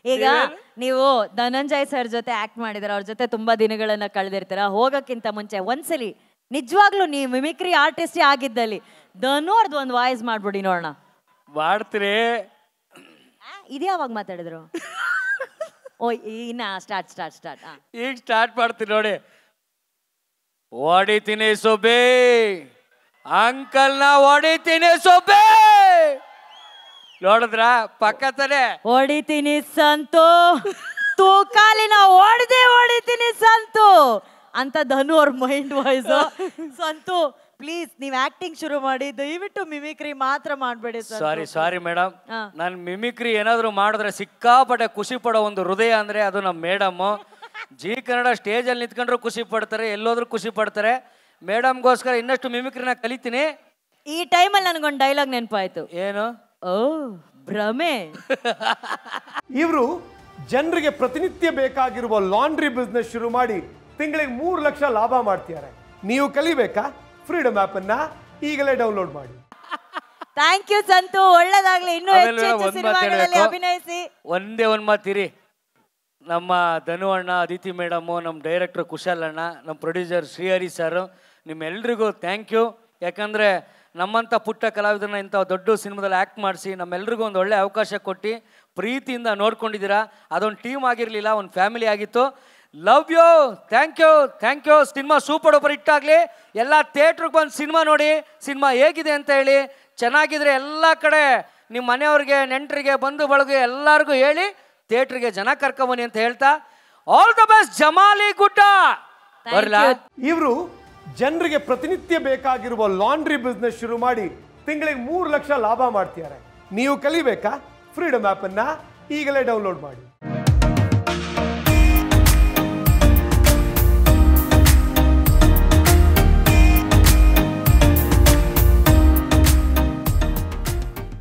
ಈಗ ನೀವು ಧನಂಜಯ್ ಸರ್ ಜೊತೆ ಆಕ್ಟ್ ಮಾಡಿದಾರೆ ಅವ್ರ ಜೊತೆ ತುಂಬಾ ದಿನಗಳನ್ನ ಕಳೆದಿರ್ತೀರ ಹೋಗಕ್ಕಿಂತ ಮುಂಚೆ ಒಂದ್ಸಲಿ ನಿಜವಾಗ್ಲೂ ನೀವು ಮಿಮಿಕ್ರಿ ಆರ್ಟಿಸ್ಟ್ ಆಗಿದ್ದಲ್ಲಿ ಧನು ಅವ್ರದ್ದು ಒಂದು ವಾಯ್ಸ್ ಮಾಡ್ಬಿಡಿ ನೋಡೋಣ ಮಾಡ್ತೀರಿ ಇದು ಯಾವಾಗ ಮಾತಾಡಿದ್ರು ಓ ಇನ್ನ ಸ್ಟಾರ್ಟ್ ಸ್ಟಾರ್ಟ್ ಸ್ಟಾರ್ಟ್ ಈಗ ಸ್ಟಾರ್ಟ್ ಮಾಡ್ತೀನಿ ನೋಡಿ ಹೊಡಿತೀನಿ ಸೊಬೆ ಅಂಕಲ್ನ ಹೊಡಿತೀನಿ ಸೊಬೆ ನೋಡಿದ್ರ ಪಕ್ಕ ತಾನೆ ಹೊಡಿತೀನಿ ಸಂತು ತೂಕಾಲಿನ ಹೊಡೆದೇ ಹೊಡಿತೀನಿ ಸಂತು ಅಂತ ಧನು ಅವ್ರ ಮೈಂಡ್ ವಾಯ್ಸ್ ಸಂತು ಪ್ಲೀಸ್ ನೀವ್ ಆಕ್ಟಿಂಗ್ ಶುರು ಮಾಡಿ ದಯವಿಟ್ಟು ಮಿಮಿಕ್ರಿ ಮಾತ್ರ ಮಾಡ್ಬೇಡಿ ಸರ್ ಸಾರಿ ಸಾರಿ ಮೇಡಮ್ ಹಾ. ನಾನು ಮಿಮಿಕ್ರಿ ಏನಾದರೂ ಮಾಡಿದ್ರೆ ಸಿಕ್ಕಾಪಟ್ಟೆ ಖುಷಿ ಪಡೋ ಒಂದು ಹೃದಯ ಅಂದ್ರೆ ಅದು ನಮ್ಮ ಮೇಡಮ್ಮು ಜಿ ಕನ್ನಡ ಸ್ಟೇಜಲ್ಲಿ ನಿಂತ್ಕೊಂಡ್ರು ಖುಷಿ ಪಡ್ತಾರೆ ಎಲ್ಲೋದ್ರೂ ಖುಷಿ ಪಡ್ತಾರೆ ಮೇಡಮ್ಗೋಸ್ಕರ ಇನ್ನಷ್ಟು ಮಿಮಿಕ್ರಿನ ಕಲಿತೀನಿ ಈ ಟೈಮಲ್ಲಿ ನನಗೊಂದು ಡೈಲಾಗ್ ನೆನಪಾಯ್ತು ಏನು ಓ ಭ್ರಮೆ ಇವರು ಜನರಿಗೆ ಪ್ರತಿನಿತ್ಯ ಬೇಕಾಗಿರುವ ಲಾಂಡ್ರಿ ಬಿಸ್ನೆಸ್ ಶುರು ಮಾಡಿ ತಿಂಗಳಿಗೆ ಮೂರು ಲಕ್ಷ ಲಾಭ ಮಾಡ್ತಿದ್ದಾರೆ ನೀವು ಕಲಿಬೇಕಾ ಫ್ರೀಡಮ್ ಆಪ್ ಅನ್ನ ಈಗಲೇ ಡೌನ್ಲೋಡ್ ಮಾಡಿ ಥ್ಯಾಂಕ್ ಯು ಸಂತು ಒಳ್ಳೇದಾಗ್ಲಿ ಇನ್ನೂ ಆಮೇಲೆ ಹೆಚ್ಚು ಹೆಚ್ಚು ಒಂದ್ ಮಾತ್ ಸಿನಿಮಾಗಳಲ್ಲಿ ಹೇಳ್ಬೇಕು. ಅಭಿನಯಿಸಿ ಒಂದೇ ಒಂದು ಮಾತಿರಿ ನಮ್ಮ ಧನು ಅಣ್ಣ ಅದಿತಿ ಮೇಡಮು ನಮ್ಮ ಡೈರೆಕ್ಟರ್ ಕುಶಾಲ್ ಅಣ್ಣ ನಮ್ಮ ಪ್ರೊಡ್ಯೂಸರ್ ಶ್ರೀಹರಿ ಸರ್ ನಿಮ್ಮೆಲ್ರಿಗೂ ಥ್ಯಾಂಕ್ ಯು ಯಾಕಂದರೆ ನಮ್ಮಂಥ ಪುಟ್ಟ ಕಲಾವಿದರನ್ನ ಇಂಥ ದೊಡ್ಡ ಸಿನಿಮಾದಲ್ಲಿ ಆ್ಯಕ್ಟ್ ಮಾಡಿಸಿ ನಮ್ಮೆಲ್ರಿಗೂ ಒಂದು ಒಳ್ಳೆ ಅವಕಾಶ ಕೊಟ್ಟು ಪ್ರೀತಿಯಿಂದ ನೋಡ್ಕೊಂಡಿದ್ದೀರಾ ಅದೊಂದು ಟೀಮ್ ಆಗಿರಲಿಲ್ಲ ಒಂದು ಫ್ಯಾಮಿಲಿ ಆಗಿತ್ತು love you thank you thank you cinema super duper ಇಟ್ಟಾಗಲಿ ಎಲ್ಲ ಥಿಯೇಟ್ರಿಗೆ ಬಂದು ಸಿನಿಮಾ ನೋಡಿ ಸಿನಿಮಾ ಹೇಗಿದೆ ಅಂತ ಹೇಳಿ ಚೆನ್ನಾಗಿದ್ರೆ ಎಲ್ಲ ಕಡೆ ನಿಮ್ಮ ಮನೆಯವ್ರಿಗೆ ನೆಂಟರಿಗೆ ಬಂಧು ಬಳಗ ಎಲ್ಲರಿಗೂ ಹೇಳಿ ಥಿಯೇಟ್ರಿಗೆ ಜನ ಕರ್ಕೊಂಬನ್ನಿ ಅಂತ ಹೇಳ್ತಾ ಆಲ್ ದ ಬೆಸ್ಟ್ ಜಮಾಲಿ ಗುಡ್ಡ ಬರ್ಲಾ ಇವರು ಜನರಿಗೆ ಪ್ರತಿನಿತ್ಯ ಬೇಕಾಗಿರುವ ಲಾಂಡ್ರಿ ಬಿಸ್ನೆಸ್ ಶುರು ಮಾಡಿ ತಿಂಗಳಿಗೆ ಮೂರು ಲಕ್ಷ ಲಾಭ ಮಾಡ್ತಿದ್ದಾರೆ ನೀವು ಕಲಿಬೇಕಾ ಫ್ರೀಡಮ್ ಆಪ್ ಅನ್ನ ಈಗಲೇ ಡೌನ್ಲೋಡ್ ಮಾಡಿ